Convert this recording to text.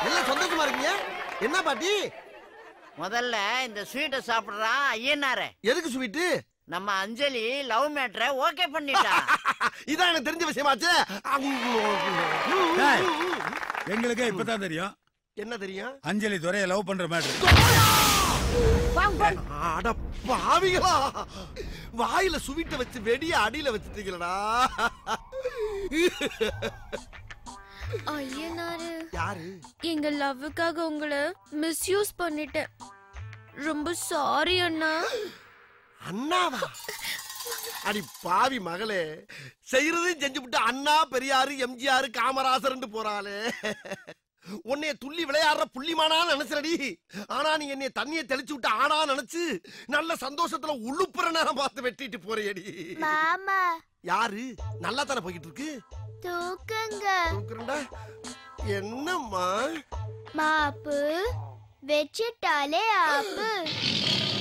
எல்லாம் சந்தோஷமா இருக்கீங்க என்ன பாட்டி முதல்ல இந்த ஸ்வீட்டை சாப்பிடுறான் ஐயனாரே எதுக்கு ஸ்வீட்டு நம்ம அஞ்சலி லவ் மேட்ரை ஓகே பண்ணிட்டா இதான் எனக்கு தெரிஞ்ச விஷயமாச்சு டேய், எங்களுக்கே இப்பதான் தெரியும் என்ன தெரியும் அஞ்சலி துறையை லவ் பண்ற மேட்ரு அட பாவிகளா வாயில சுவிட்ட வச்சு வெடிய அடியில வச்சுட்டீங்களடா ஐயனாரு யாரு எங்க லவ்வுக்காக உங்களை மிஸ்யூஸ் பண்ணிட்டேன் ரொம்ப சாரி அண்ணா அண்ணாவா அடி பாவி மகளே செய்யறதையும் செஞ்சு விட்டு அண்ணா பெரியாரு எம்ஜிஆர் காமராசர்னு போறாளே உன்னைய துள்ளி விளையாடுற புள்ளிமானா நினைச்சடி ஆனா நீ என்னைய தண்ணிய தெளிச்சு விட்டு ஆனா நினைச்சு நல்ல சந்தோஷத்துல உழுப்புற நேரம் பார்த்து வெட்டிட்டு போறியடி மாமா யாரு நல்லா தானே போய்கிட்டு இருக்கு தூக்குங்க தூக்குறேன்டா. என்னம்மா மாப்பு வச்சிட்டாலே ஆப்பு